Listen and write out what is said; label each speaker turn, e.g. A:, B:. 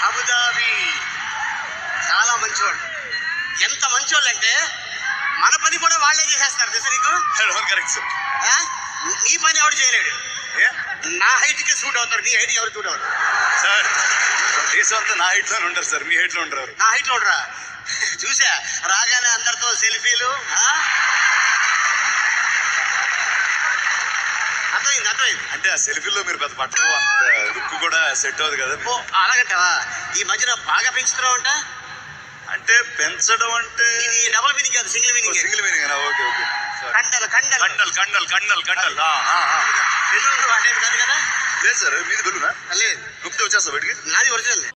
A: Abu Dhabi చాలా మంచివాడు ఎంత మంచోళ్ళు అంటే మన పని కూడా వాళ్ళే చేసేస్తారు తెలుసా నీకు
B: కరెక్ట్ సార్
A: ఆ? నీ పని ఎవడు చేయలేడు
B: ఏ
A: నా హైట్ కి సూట్ అవుతారు నీ హైట్ ఎవరు సూట్ అవుతారు
B: సార్ దేశం అంతా నా హైట్ లోనే ఉంటారు సార్ మీ హైట్ లో ఉంటారు
A: నా హైట్ లో ఉండరా చూసా రాగానే అందరితో సెల్ఫీలు ఆ? అర్థమైంది అర్థమైంది
B: అంటే ఆ సెల్ఫీలో మీరు పెద్ద బట్టలు అంత లుక్ కూడా సెట్ అవుతుంది కదా
A: ఓ అలాగంటావా ఈ మధ్యన బాగా పెంచుతున్నావు అంట
B: అంటే పెంచడం అంటే
A: ఇది డబుల్ మీనింగ్ కాదు single meaning
B: single meaning okay okay
A: కండలు కండలు
B: కండల్ కండల్ కండల్ కండల్ ఆ, ఆ, ఆ.
A: పెళ్ళుళ్ళు అనేది కాదు కదా
B: లేదు సార్ మీది బెల్లునా
A: లేదు
B: నొక్కితే వచ్చేస్తా బయటికి
A: నాది ఒరిజినల్